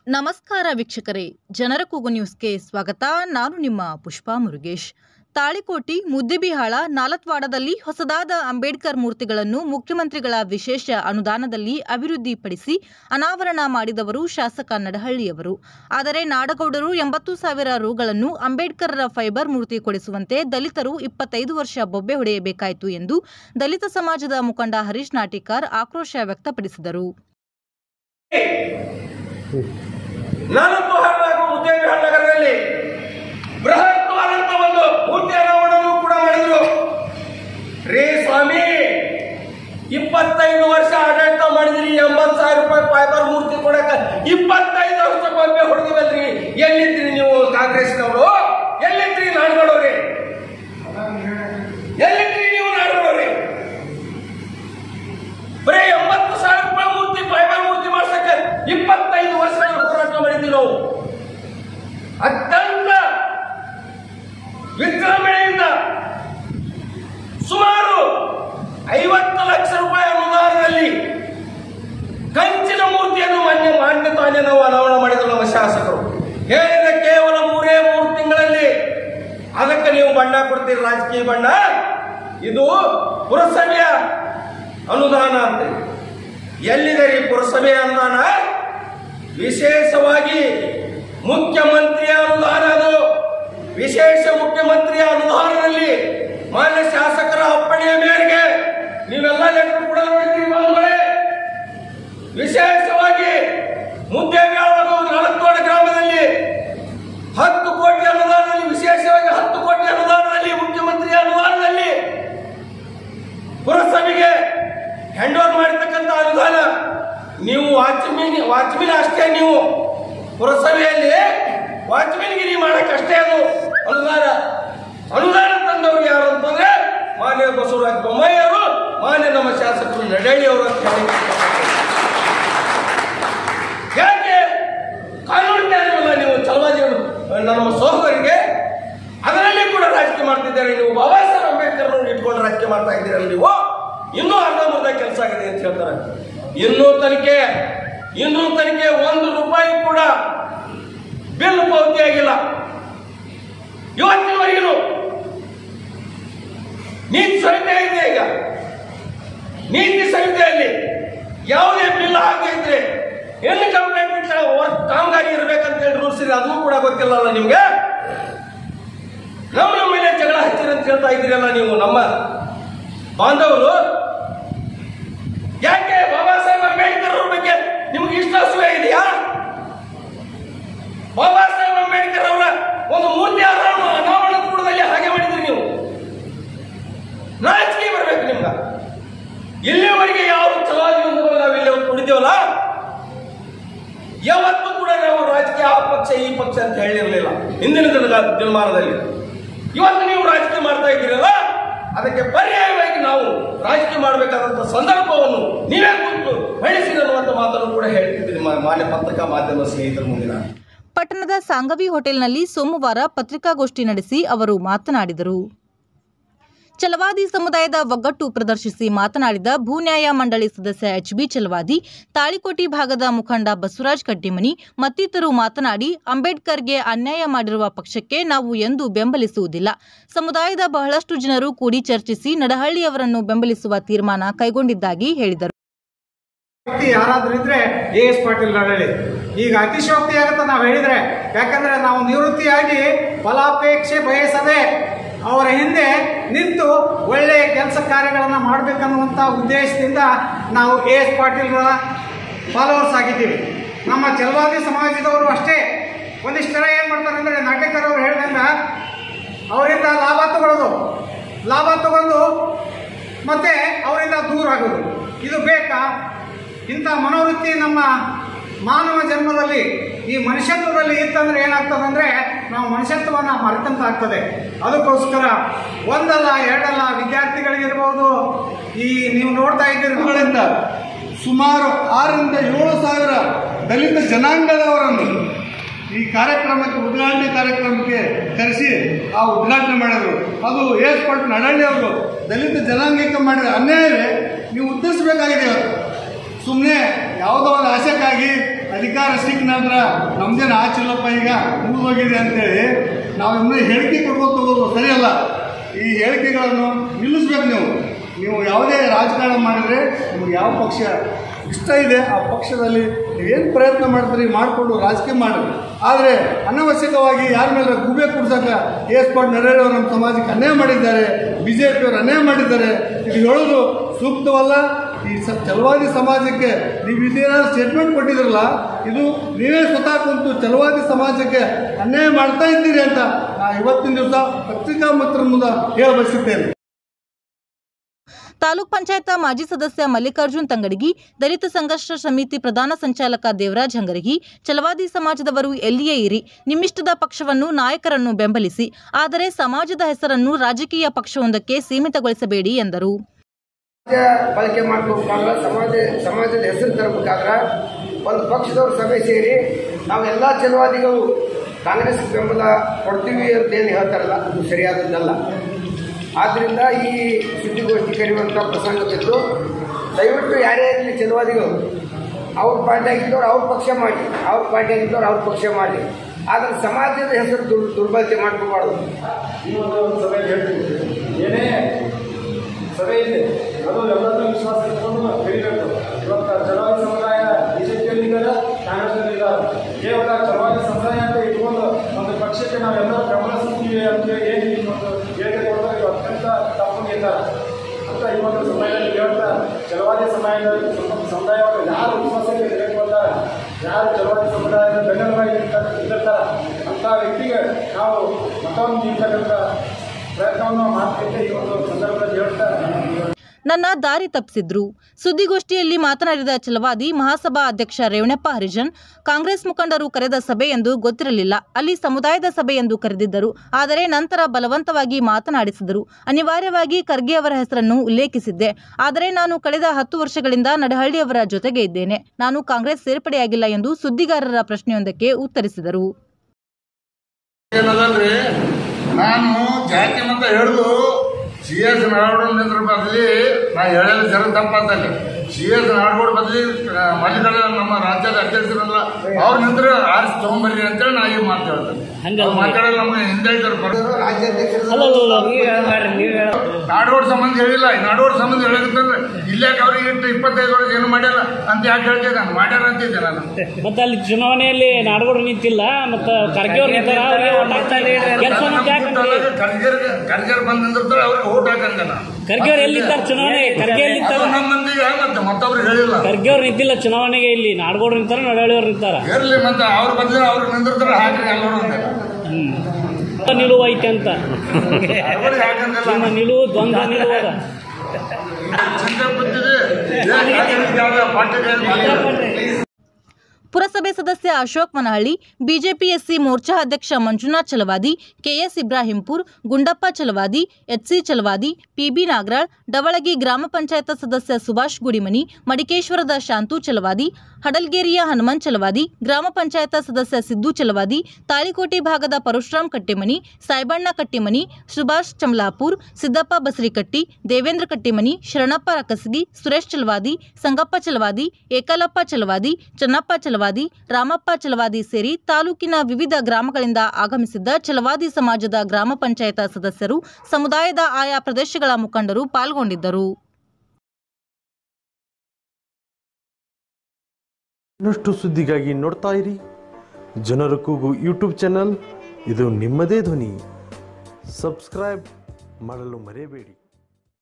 ನಮಸ್ಕಾರ ವೀಕ್ಷಕರೇ ಜನರ ಕೂಗು ನ್ಯೂಸ್ಗೆ ಸ್ವಾಗತ ನಾನು ನಿಮ್ಮ ಪುಷ್ಪಾ ಮುರುಗೇಶ್ ತಾಳಿಕೋಟಿ ಮುದ್ದಿಬಿಹಾಳ ನಾಲತ್ವಾಡದಲ್ಲಿ ಹೊಸದಾದ ಅಂಬೇಡ್ಕರ್ ಮೂರ್ತಿಗಳನ್ನು ಮುಖ್ಯಮಂತ್ರಿಗಳ ವಿಶೇಷ ಅನುದಾನದಲ್ಲಿ ಅಭಿವೃದ್ಧಿಪಡಿಸಿ ಅನಾವರಣ ಮಾಡಿದವರು ಶಾಸಕ ನಡಹಳ್ಳಿಯವರು ಆದರೆ ನಾಡಗೌಡರು ಎಂಬತ್ತು ಸಾವಿರ ರುಗಳನ್ನು ಅಂಬೇಡ್ಕರ್ರ ಫೈಬರ್ ಮೂರ್ತಿ ಕೊಡಿಸುವಂತೆ ದಲಿತರು ಇಪ್ಪತ್ತೈದು ವರ್ಷ ಬೊಬ್ಬೆ ಹೊಡೆಯಬೇಕಾಯಿತು ಎಂದು ದಲಿತ ಸಮಾಜದ ಮುಖಂಡ ಹರೀಶ್ ನಾಟಿಕಾರ್ ಆಕ್ರೋಶ ವ್ಯಕ್ತಪಡಿಸಿದರು ನಾಲ್ಕು ಹಳ್ಳ ಮುದ್ದೇಬಿಹಾಳ್ ನಗರದಲ್ಲಿ ಬೃಹತ್ವಾದಂತ ಒಂದು ಮೂರ್ತಿ ಅನಾವರಣವನ್ನು ಕೂಡ ಮಾಡಿದ್ರು ರೇ ಸ್ವಾಮಿ ಇಪ್ಪತ್ತೈದು ವರ್ಷ ಆಡಳಿತ ಮಾಡಿದ್ರಿ ಎಂಬತ್ತು ಸಾವಿರ ರೂಪಾಯಿ ಫೈಬರ್ ಮೂರ್ತಿ ಕೊಡಕ ಇಪ್ಪತ್ತೈದು ವರ್ಷ ಬೊಂಬೆ ಹೊಡೆದಿವಲ್ರಿ ಎಲ್ಲಿದ್ರಿ ನೀವು ಕಾಂಗ್ರೆಸ್ನವರು ಎಲ್ಲಿದ್ರಿ ನಾಡ್ಗಳವ್ರಿ ಎಲ್ಲಿದ್ರಿ ನೀವು ನಾಡ್ಗಳವ್ರಿ ಬರೀ ಎಂಬತ್ತು ಸಾವಿರ ರೂಪಾಯಿ ಮೂರ್ತಿ ಫೈಬರ್ ಮೂರ್ತಿ ಮಾಡ್ಸಕ್ಕೆ ಇಪ್ಪತ್ತೈದು ವರ್ಷಗಳ ಹೋರಾಟ ಮಾಡಿದ್ವಿ ನಾವು ಅತ್ಯಂತ ವಿಜೃಂಭಣೆಯಿಂದ ಸುಮಾರು ಐವತ್ತು ಲಕ್ಷ ರೂಪಾಯಿ ಅನುದಾನದಲ್ಲಿ ಕಂಚಿನ ಮೂರ್ತಿಯನ್ನು ಮಾನ್ಯ ಮಾನ್ಯ ತಾನೇ ನಾವು ಅನಾವರಣ ಮಾಡಿದ್ರು ನಮ್ಮ ಶಾಸಕರು ಹೇಳಿದ ಕೇವಲ ಮೂರೇ ಮೂರು ತಿಂಗಳಲ್ಲಿ ಅದಕ್ಕೆ ನೀವು ಬಣ್ಣ ಕೊಡ್ತೀರಿ ರಾಜಕೀಯ ಬಣ್ಣ ಇದು ಪುರಸಭೆಯ ಅನುದಾನ ಅಂತ ಎಲ್ಲಿದೆ ರೀ ಪುರಸಭೆಯ ಅನುದಾನ ವಿಶೇಷವಾಗಿ ಮುಖ್ಯಮಂತ್ರಿಯ ಅನುದಾನ ಅದು ವಿಶೇಷ ಮುಖ್ಯಮಂತ್ರಿಯ ಅನುದಾನದಲ್ಲಿ ಮಾನ್ಯ ಶಾಸಕರ ಅಪ್ಪಣೆಯ ಮೇರೆಗೆ ನೀವೆಲ್ಲ ಜನರು ಕೂಡ ನೋಡಿದ್ರಿ ಬಂಧುಗಳೇ ವಿಶೇಷವಾಗಿ ಮುದ್ದೇಬ್ಯಾಳಗೂ ನಲತ್ತೋಡ ಗ್ರಾಮದಲ್ಲಿ ಹತ್ತು ಕೋಟಿ ಅನುದಾನದಲ್ಲಿ ವಿಶೇಷವಾಗಿ ಹತ್ತು ಕೋಟಿ ಅನುದಾನದಲ್ಲಿ ಮುಖ್ಯಮಂತ್ರಿಯ ಅನುದಾನದಲ್ಲಿ ಪುರಸಭೆಗೆ ಹ್ಯಾಂಡ್ ಓವರ್ ಮಾಡಿರ್ತಕ್ಕಂಥ ಅನುದಾನ ನೀವು ವಾಚ್ಮಿನ್ ವಾಚ್ಮಿನ್ ಅಷ್ಟೇ ನೀವು ಪುರಸಭೆಯಲ್ಲಿ ವಾಚ್ಮಿನ್ಗಿರಿ ಮಾಡಕ್ಕಷ್ಟೇ ಅದು ಅನುದಾನ ಅನುದಾನ ತಂದವರು ಯಾರು ಅಂತಂದ್ರೆ ಮಾನ್ಯ ಬಸವರಾಜ ಬೊಮ್ಮಾಯಿ ಅವರು ಮಾನ್ಯ ನಮ್ಮ ಶಾಸಕರು ನಡಳ್ಳಿ ಅವರು ಅಂತ ಹೇಳಿ ಯಾಕೆ ಕಾನೂನು ಜ್ಞಾನವಲ್ಲ ನೀವು ಚಲವಾದಿಗಳು ನಮ್ಮ ಸಹೋದರಿಗೆ ಅದರಲ್ಲಿ ಕೂಡ ರಾಜಕೀಯ ಮಾಡ್ತಿದ್ದಾರೆ ನೀವು ಬಾಬಾ ಸಾಹೇಬ್ ಅಂಬೇಡ್ಕರ್ ಇಟ್ಕೊಂಡು ರಾಜಕೀಯ ಮಾಡ್ತಾ ಇದ್ದೀರಲ್ಲ ನೀವು ಇನ್ನೂ ಅರ್ಧಂಬರ್ಧ ಕೆಲಸ ಆಗಿದೆ ಅಂತ ಹೇಳ್ತಾರೆ ಇನ್ನೂ ತನಿಖೆ ಇನ್ನೂ ತನಿಖೆ ಒಂದು ರೂಪಾಯಿ ಕೂಡ ಬಿಲ್ ಪಾವತಿ ಆಗಿಲ್ಲ ಇವತ್ತಿನವರೆಗೂ ನೀತಿ ಸಂಹಿತೆ ಇದೆ ಈಗ ನೀತಿ ಸಂಹಿತೆಯಲ್ಲಿ ಯಾವುದೇ ಬಿಲ್ ಹಾಕಿದ್ರೆ ಎಲ್ಲಿ ಕಂಪ್ಲೇಂಟ್ ಕಾಮಗಾರಿ ಇರ್ಬೇಕಂತ ಹೇಳಿ ರೂಲ್ಸ್ ಇದೆ ಅದನ್ನು ಕೂಡ ಗೊತ್ತಿಲ್ಲಲ್ಲ ನಿಮ್ಗೆ ನಮ್ಮ ನಮ್ಮ ಮೇಲೆ ಜಗಳ ಹಚ್ಚಿರ ಅಂತ ಹೇಳ್ತಾ ಇದ್ದೀರಲ್ಲ ನೀವು ನಮ್ಮ ಬಾಂಧವರು ಯಾಕೆ ಬಾಬಾ ಸಾಹೇಬ್ ಅಂಬೇಡ್ಕರ್ ಅವ್ರ ಬಗ್ಗೆ ನಿಮ್ಗೆ ಇಷ್ಟ ಅಸೂಯೆ ಇದೆಯಾ ಬಾಬಾ ಸಾಹೇಬ್ ಅಂಬೇಡ್ಕರ್ ಅವರ ಒಂದು ಮೂರ್ತಿ ಅನಾವರಣ ಅನಾವರಣ ಕೂಡದಲ್ಲಿ ಹಾಗೆ ಮಾಡಿದ್ರಿ ನೀವು ರಾಜಕೀಯ ಬರ್ಬೇಕು ನಿಮ್ಗ ಇಲ್ಲಿವರೆಗೆ ಯಾವ ಚಲವಾದಿ ಒಂದು ನಾವು ಇಲ್ಲಿ ಕುಡಿದೇವಲ್ಲ ಯಾವತ್ತೂ ಕೂಡ ನಾವು ರಾಜಕೀಯ ಆ ಪಕ್ಷ ಈ ಪಕ್ಷ ಅಂತ ಹೇಳಿರಲಿಲ್ಲ ಹಿಂದಿನ ದಿನದ ದಿನಮಾನದಲ್ಲಿ ಇವತ್ತು ನೀವು ರಾಜಕೀಯ ಮಾಡ್ತಾ ಇದ್ದೀರಲ್ಲ ಅದಕ್ಕೆ ಪರ್ಯಾಯವಾಗಿ ನಾವು ರಾಜಕೀಯ ಮಾಡಬೇಕಾದಂತ ಸಂದರ್ಭವನ್ನು ನೀವೇ ಕುರಿತು ಬೆಳೆಸಿದ ಅನ್ನುವಂಥ ಮಾತನ್ನು ಕೂಡ ಹೇಳ್ತಿದ್ದೀನಿ ಮಾ- ಮಾನ್ಯ ಪತ್ರಿಕಾ ಮಾಧ್ಯಮ ಸ್ನೇಹಿತರ ಮುಂದಿನ ಪಟ್ಟಣದ ಸಾಂಗವಿ ಹೋಟೆಲ್ನಲ್ಲಿ ಸೋಮವಾರ ಪತ್ರಿಕಾಗೋಷ್ಠಿ ನಡೆಸಿ ಅವರು ಮಾತನಾಡಿದರು ಛಲವಾದಿ ಸಮುದಾಯದ ಒಗ್ಗಟ್ಟು ಪ್ರದರ್ಶಿಸಿ ಮಾತನಾಡಿದ ಭೂನ್ಯಾಯ ಮಂಡಳಿ ಸದಸ್ಯ ಎಚ್ ಬಿ ಛಲವಾದಿ ತಾಳಿಕೋಟಿ ಭಾಗದ ಮುಖಂಡ ಬಸವರಾಜ್ ಕಟ್ಟಿಮನಿ ಮತ್ತಿತರರು ಮಾತನಾಡಿ ಅಂಬೇಡ್ಕರ್ಗೆ ಅನ್ಯಾಯ ಮಾಡಿರುವ ಪಕ್ಷಕ್ಕೆ ನಾವು ಎಂದೂ ಬೆಂಬಲಿಸುವುದಿಲ್ಲ ಸಮುದಾಯದ ಬಹಳಷ್ಟು ಜನರು ಕೂಡಿ ಚರ್ಚಿಸಿ ನಡಹಳ್ಳಿಯವರನ್ನು ಬೆಂಬಲಿಸುವ ತೀರ್ಮಾನ ಕೈಗೊಂಡಿದ್ದಾಗಿ ಹೇಳಿದರು ವ್ಯಕ್ತಿ ಯಾರಾದ್ರೂ ಇದ್ರೆ ಎ ಎಸ್ ಪಾಟೀಲ್ ಹೇಳಿ ಈಗ ಅತಿಶಯೋಕ್ತಿ ಆಗುತ್ತೆ ನಾವು ಹೇಳಿದ್ರೆ ಯಾಕಂದ್ರೆ ನಾವು ನಿವೃತ್ತಿಯಾಗಿ ಫಲಾಪೇಕ್ಷೆ ಬಯಸದೆ ಅವರ ಹಿಂದೆ ನಿಂತು ಒಳ್ಳೆಯ ಕೆಲಸ ಕಾರ್ಯಗಳನ್ನು ಮಾಡಬೇಕನ್ನುವಂಥ ಉದ್ದೇಶದಿಂದ ನಾವು ಎ ಎಸ್ ಪಾಟೀಲ್ರ ಫಾಲೋವರ್ಸ್ ಆಗಿದ್ದೀವಿ ನಮ್ಮ ಚಲವಾದಿ ಸಮಾಜದವರು ಅಷ್ಟೇ ಒಂದಿಷ್ಟು ಜನ ಏನು ಮಾಡ್ತಾರೆ ಅಂದರೆ ನಾಟಕರು ಅವ್ರು ಹೇಳ್ದಂಗ ಅವರಿಂದ ಲಾಭ ತಗೊಳ್ಳೋದು ಲಾಭ ತಗೊಂಡು ಮತ್ತೆ ಅವರಿಂದ ದೂರ ಆಗೋದು ಇದು ಬೇಕಾ ಇಂಥ ಮನೋವೃತ್ತಿ ನಮ್ಮ ಮಾನವ ಜನ್ಮದಲ್ಲಿ ಈ ಮನುಷ್ಯತ್ವದಲ್ಲಿ ಇತ್ತಂದ್ರೆ ಏನಾಗ್ತದೆ ಅಂದ್ರೆ ನಾವು ಮನುಷ್ಯತ್ವವನ್ನು ಮರೆತಂತ ಆಗ್ತದೆ ಅದಕ್ಕೋಸ್ಕರ ಒಂದಲ್ಲ ಎರಡಲ್ಲ ವಿದ್ಯಾರ್ಥಿಗಳಿಗಿರ್ಬೋದು ಈ ನೀವು ನೋಡ್ತಾ ಇದ್ದೀರಿ ಗಳಿಂದ ಸುಮಾರು ಆರರಿಂದ ಏಳು ಸಾವಿರ ದಲಿತ ಜನಾಂಗದವರನ್ನು ಈ ಕಾರ್ಯಕ್ರಮಕ್ಕೆ ಉದ್ಘಾಟನೆ ಕಾರ್ಯಕ್ರಮಕ್ಕೆ ಕರೆಸಿ ಆ ಉದ್ಘಾಟನೆ ಮಾಡಿದರು ಅದು ಏರ್ಪೋರ್ಟ್ ನಡಳ್ಳಿ ಅವರು ದಲಿತ ಜನಾಂಗಕ್ಕೆ ಮಾಡಿದ ಅನ್ಯಾಯವೇ ನೀವು ಉತ್ತರಿಸಬೇಕಾಗಿದೆ ಇವತ್ತು ಸುಮ್ಮನೆ ಯಾವುದೋ ಒಂದು ಆಸೆಕ್ಕಾಗಿ ಅಧಿಕಾರ ಸಿಕ್ಕ ನಂತರ ನಮ್ದೇನು ಆಚಿಲ್ಲಪ್ಪ ಈಗ ಮುಗಿದೋಗಿದೆ ಅಂತೇಳಿ ನಾವು ಇನ್ನೂ ಹೇಳಿಕೆ ಕೊಡ್ಕೊಂಡು ಹೋಗೋದು ಸರಿಯಲ್ಲ ಈ ಹೇಳಿಕೆಗಳನ್ನು ನಿಲ್ಲಿಸ್ಬೇಕು ನೀವು ನೀವು ಯಾವುದೇ ರಾಜಕಾರಣ ಮಾಡಿದರೆ ನಿಮ್ಗೆ ಯಾವ ಪಕ್ಷ ಇಷ್ಟ ಇದೆ ಆ ಪಕ್ಷದಲ್ಲಿ ನೀವೇನು ಪ್ರಯತ್ನ ಮಾಡ್ತೀರಿ ಮಾಡಿಕೊಂಡು ರಾಜಕೀಯ ಮಾಡಿ ಆದರೆ ಅನವಶ್ಯಕವಾಗಿ ಯಾರ ಮೇಲೆ ಗುಬೆ ಕುಡ್ಸಕ್ಕೆ ಏಸ್ಪಾಟ್ ನರೇಂದ್ರ ನಮ್ಮ ಸಮಾಜಕ್ಕೆ ಅನ್ಯಾಯ ಮಾಡಿದ್ದಾರೆ ಬಿ ಜೆ ಪಿಯವರು ಅನ್ಯಾಯ ಮಾಡಿದ್ದಾರೆ ಇದು ಹೇಳೋದು ಸೂಕ್ತವಲ್ಲ ಈ ಸ ಛಲವಾದಿ ಸಮಾಜಕ್ಕೆ ನೀವು ಇದೇನಾದ್ರು ಸ್ಟೇಟ್ಮೆಂಟ್ ಕೊಟ್ಟಿದ್ರಲ್ಲ ಇದು ನೀವೇ ಸ್ವತಃ ಕುಂತು ಛಲವಾದಿ ಸಮಾಜಕ್ಕೆ ಅನ್ಯಾಯ ಮಾಡ್ತಾ ಇದ್ದೀರಿ ಅಂತ ನಾ ಇವತ್ತಿನ ದಿವಸ ಪತ್ರಿಕಾ ಮಿತ್ರರ ಮುಂದೆ ಹೇಳ ಬಯಸುತ್ತೇನೆ ತಾಲೂಕ್ ಪಂಚಾಯತ್ ಮಾಜಿ ಸದಸ್ಯ ಮಲ್ಲಿಕಾರ್ಜುನ್ ತಂಗಡಗಿ ದಲಿತ ಸಂಘರ್ಷ ಸಮಿತಿ ಪ್ರಧಾನ ಸಂಚಾಲಕ ದೇವರಾಜ್ ಹಂಗರಗಿ ಛಲವಾದಿ ಸಮಾಜದವರು ಎಲ್ಲಿಯೇ ಇರಿ ನಿಮ್ಮಿಷ್ಟದ ಪಕ್ಷವನ್ನು ನಾಯಕರನ್ನು ಬೆಂಬಲಿಸಿ ಆದರೆ ಸಮಾಜದ ಹೆಸರನ್ನು ರಾಜಕೀಯ ಪಕ್ಷವೊಂದಕ್ಕೆ ಸೀಮಿತಗೊಳಿಸಬೇಡಿ ಎಂದರು ಸಮಾಜ ಬಳಕೆ ಮಾಡ್ಕೋಬೇಕಾದ್ರೆ ಸಮಾಜ ಸಮಾಜದ ಹೆಸರು ತರಬೇಕಾದ್ರೆ ಒಂದು ಪಕ್ಷದವ್ರ ಸಭೆ ಸೇರಿ ನಾವೆಲ್ಲ ಚಲವಾದಿಗಳು ಕಾಂಗ್ರೆಸ್ ಬೆಂಬಲ ಕೊಡ್ತೀವಿ ಅಂತ ಏನು ಹೇಳ್ತಾರಲ್ಲ ಅದು ಸರಿಯಾದದ್ದಲ್ಲ ಆದ್ದರಿಂದ ಈ ಸುದ್ದಿಗೋಷ್ಠಿ ಕರೆಯುವಂಥ ಪ್ರಸಂಗ ಬಿದ್ದು ದಯವಿಟ್ಟು ಯಾರೇ ಇರಲಿ ಚಲವಾದಿಗಳು ಅವ್ರ ಪಾರ್ಟಿ ಆಗಿದ್ದವ್ರು ಅವ್ರ ಪಕ್ಷ ಮಾಡಿ ಅವ್ರ ಪಾರ್ಟಿ ಆಗಿದ್ದವ್ರು ಅವ್ರ ಪಕ್ಷ ಮಾಡಿ ಆದರೆ ಸಮಾಜದ ಹೆಸರು ದುರ್ ದುರ್ಬಳಕೆ ಮಾಡ್ಕೋಬಾರ್ದು ಈ ಒಂದು ಸಭೆ ಹೇಳ್ತೀವಿ ಏನೇ ಸಭೆ ಇದೆ ಅದು ಎಲ್ಲರನ್ನೂ ವಿಶ್ವಾಸ ಇಟ್ಕೊಂಡು ಬೆಳಿಬೇಕು ಇವತ್ತು ಚಲವಾದಿ ಸಮುದಾಯ ಬಿಜೆಪಿಯಲ್ಲಿ ಇದ್ದಾರೆ ಕಾಂಗ್ರೆಸ್ನಲ್ಲಿ ಇದ್ದಾರೆ ಕೇವಲ ಚಲವಾದಿ ಸಮುದಾಯ ಅಂತ ಇಟ್ಕೊಂಡು ಒಂದು ಪಕ್ಷಕ್ಕೆ ನಾವೆಲ್ಲರೂ ಬೆಂಬಲಿಸ್ತೀವಿ ಅಂತ ಏನು ಈ ಒಂದು ಹೇಳಿಕೆ ಕೊಡ್ತಾರೆ ಇದು ಅತ್ಯಂತ ತಪ್ಪಾಗಿದ್ದಾರೆ ಅಂತ ಈ ಒಂದು ಸಮಯದಲ್ಲಿ ಹೇಳ್ತಾ ಚಲವಾದಿ ಸಮಯದ ಸಮುದಾಯವನ್ನು ಯಾರು ವಿಶ್ವಾಸಕ್ಕೆ ತೆಗೆದುಕೊಳ್ತಾರೆ ಯಾರು ಚಲವಾದಿ ಸಮುದಾಯದ ಬೆನ್ನೆಲುಬಾಗಿ ಇರ್ತಾರೆ ಅಂತ ವ್ಯಕ್ತಿಗೆ ನಾವು ಮತವನ್ನು ನೀಡ್ತಕ್ಕಂಥ ಪ್ರಯತ್ನವನ್ನು ಮಾಡ್ತಿದ್ದೆ ಈ ಒಂದು ಸಂದರ್ಭದಲ್ಲಿ ಹೇಳ್ತಾ ನನ್ನ ದಾರಿ ತಪ್ಪಿಸಿದ್ರು ಸುದ್ದಿಗೋಷ್ಠಿಯಲ್ಲಿ ಮಾತನಾಡಿದ ಛಲವಾದಿ ಮಹಾಸಭಾ ಅಧ್ಯಕ್ಷ ರೇವಣಪ್ಪ ಹರಿಜನ್ ಕಾಂಗ್ರೆಸ್ ಮುಖಂಡರು ಕರೆದ ಸಭೆ ಎಂದು ಗೊತ್ತಿರಲಿಲ್ಲ ಅಲ್ಲಿ ಸಮುದಾಯದ ಸಭೆ ಎಂದು ಕರೆದಿದ್ದರು ಆದರೆ ನಂತರ ಬಲವಂತವಾಗಿ ಮಾತನಾಡಿಸಿದರು ಅನಿವಾರ್ಯವಾಗಿ ಖರ್ಗೆ ಅವರ ಹೆಸರನ್ನು ಉಲ್ಲೇಖಿಸಿದ್ದೆ ಆದರೆ ನಾನು ಕಳೆದ ಹತ್ತು ವರ್ಷಗಳಿಂದ ನಡಹಳ್ಳಿಯವರ ಜೊತೆಗೆ ಇದ್ದೇನೆ ನಾನು ಕಾಂಗ್ರೆಸ್ ಸೇರ್ಪಡೆಯಾಗಿಲ್ಲ ಎಂದು ಸುದ್ದಿಗಾರರ ಪ್ರಶ್ನೆಯೊಂದಕ್ಕೆ ಉತ್ತರಿಸಿದರು ಏನದಲ್ರಿ ನಾನು ಜಾತಿ ಅಂತ ಹಿಡಿದು ಸಿ ಎಸ್ ನಾಡೋಡ್ ನಿಂದ್ರ ಬದಲಿ ನಾ ಹೇಳೋದು ಜನ ತಪ್ಪಂತಲ್ಲಿ ಸಿ ಎಸ್ ನಾಡೋಡ್ ಬದಲಿ ಮಲ್ಲಿಗಳ ನಮ್ಮ ರಾಜ್ಯದ ಅಧ್ಯಕ್ಷರಲ್ಲ ಅವ್ರು ನಿಂದ್ರೆ ಆರಿಸಿ ತಗೊಂಬರ್ರಿ ಅಂತೇಳಿ ನಾ ಈಗ ಮಾತು ಹೇಳ್ತೇನೆ ಅವ್ರು ಮಾತಾಡಲ್ಲ ನಮ್ಗೆ ಹಿಂದೆ ಹೇಳ್ತಾರೆ ಕೊಡು. ನಾಡೋಡ್ ಸಂಬಂಧ ಹೇಳಿಲ್ಲ ಈ ನಾಡೋಡ್ ಸಂಬಂಧ ಹೇಳಿದ್ರೆ ಇಲ್ಲಾಕ ಅವ್ರಿಗೆ ಇಟ್ಟು ಇಪ್ಪತ್ತೈದು ವರ್ಷ ಏನು ಮಾಡ್ಯಾರ ಅಂತ ಯಾಕೆ ಹೇಳ್ತಿದ್ದೆ ನಾನು ಮಾಡ್ಯಾರ ಅಂತಿದ್ದೆ ನಾನು ಮತ್ತೆ ಅಲ್ಲಿ ಚುನಾವಣೆಯಲ್ಲಿ ನಾಡಗೌಡರು ನಿಂತಿಲ್ಲ ಮತ್ತೆ ಖರ್ಗೆ ಅವ್ರು ನಿಂತಾರ ಅವ್ರಿಗೆ ಓಟ್ ಹಾಕ್ತಾ ಕೆಲಸ ಮತ್ತೆ ಯಾಕಂದ್ರೆ ಕರ್ಗರ್ ಕರ್ಗರ್ ಬಂದ್ ನಿಂದಿರ್ತಾರೆ ಅವ್ರಿಗೆ ಓಟ್ ಹಾಕಂಗ ನಾನು ಖರ್ಗೆ ಅವ್ರು ಎಲ್ಲಿ ನಿಂತಾರ ಚುನಾವಣೆ ಖರ್ಗೆ ಎಲ್ಲಿ ಅದು ನಿಂತಾರ ನಮ್ಮ ಮಂದಿಗೆ ಮತ್ತೆ ಮತ್ತೊಬ್ರು ಹೇಳಿಲ್ಲ ಖರ್ಗೆ ಅವ್ರು ನಿಂತಿಲ್ಲ ಚುನಾವಣೆಗೆ ಇಲ್ಲಿ ನಾಡಗೌಡರು ನಿಂತಾರ ನಡವಳ್ಳಿ ಅವ್ರು ನಿಂತಾರ ಇರ್ಲಿ ಮತ್ತೆ ಅವ್ರ ಬದಲು ಅವ್ರು ನಿಂದಿರ್ತಾರೆ ಹಾಕ್ರಿ ಎಲ್ಲರೂ ಅಂತ ಹ್ಮ್ ನಿಲುವು ಐತೆ ಅಂತ ಅವ್ರಿಗೆ ಹಾಕಂಗಿಲ್ಲ ನಿಮ್ಮ ನಿಲುವು ದ್ವಂದ್ವ ನಿಲುವು ಅದ ಚಿಂತೆ ಬಿದ್ದಿದೆ ಏನ್ ಹಾಕಿದ್ರೆ ಯಾವ್ದೋ ಪಾರ್ಟಿಗೆ ಮಾತಾಡ ಪುರಸಭೆ ಸದಸ್ಯ ಅಶೋಕ್ ಮನಹಳ್ಳಿ ಬಿಜೆಪಿ ಎಸ್ಸಿ ಮೋರ್ಚಾ ಅಧ್ಯಕ್ಷ Manjunath Chalavadi KS Ibrahimpur Gundappa Chalavadi HC Chalavadi PB Nagaral Davalagi ಗ್ರಾಮ ಪಂಚಾಯತ್ ಸದಸ್ಯ ಸುಭಾಷ್ ಗುಡಿಮನಿ ಮಡಿಕೇಶ್ವರದ ಶಾಂತು ಚಲವಾದಿ ಹಡಲ್ಗೇರಿಯ ಹನುಮನ್ ಚಲವಾದಿ ಗ್ರಾಮ ಪಂಚಾಯತ್ ಸದಸ್ಯ ಸಿದ್ದು ಚಲವಾದಿ ತಾಳಿಕೋಟೆ ಭಾಗದ ಪರಶುರಾಮ್ ಕಟ್ಟಿಮನಿ ಸಾಯ್ಬಣ್ಣ ಕಟ್ಟಿಮನಿ ಸುಭಾಷ್ ಚಮಲಾಪುರ್ ಸಿದ್ದಪ್ಪ ಬಸರಿಕಟ್ಟಿ ದೇವೇಂದ್ರ ಕಟ್ಟಿಮನಿ ಶರಣಪ್ಪ ರಕಸಗಿ ಸುರೇಶ್ ಚಲವಾದಿ ಸಂಗಪ್ಪ ಚಲವಾದಿ ಏಕಲಪ್ಪ ಚಲವಾದಿ ಚನ್ನಪ್ಪ ಚಲವಾದಿ ರಾಮಪ್ಪ ಚಲವಾದಿ ಸೇರಿ ತಾಲೂಕಿನ ವಿವಿಧ ಗ್ರಾಮಗಳಿಂದ ಆಗಮಿಸಿದ್ದ ಚಲವಾದಿ ಸಮಾಜದ ಗ್ರಾಮ ಪಂಚಾಯತ್ ಸದಸ್ಯರು ಸಮುದಾಯದ ಆಯಾ ಪ್ರದೇಶಗಳ ಮುಖಂಡರು ಪಾಲ್ಗೊಂಡಿದ್ದರು ಇನ್ನಷ್ಟು ಸುದ್ದಿಗಾಗಿ ನೋಡ್ತಾ ಇರಿ ಜನರ ಕೂಗು ಯೂಟ್ಯೂಬ್ ಚಾನಲ್ ಇದು ನಿಮ್ಮದೇ ಧ್ವನಿ ಸಬ್ಸ್ಕ್ರೈಬ್ ಮಾಡಲು ಮರೆಯಬೇಡಿ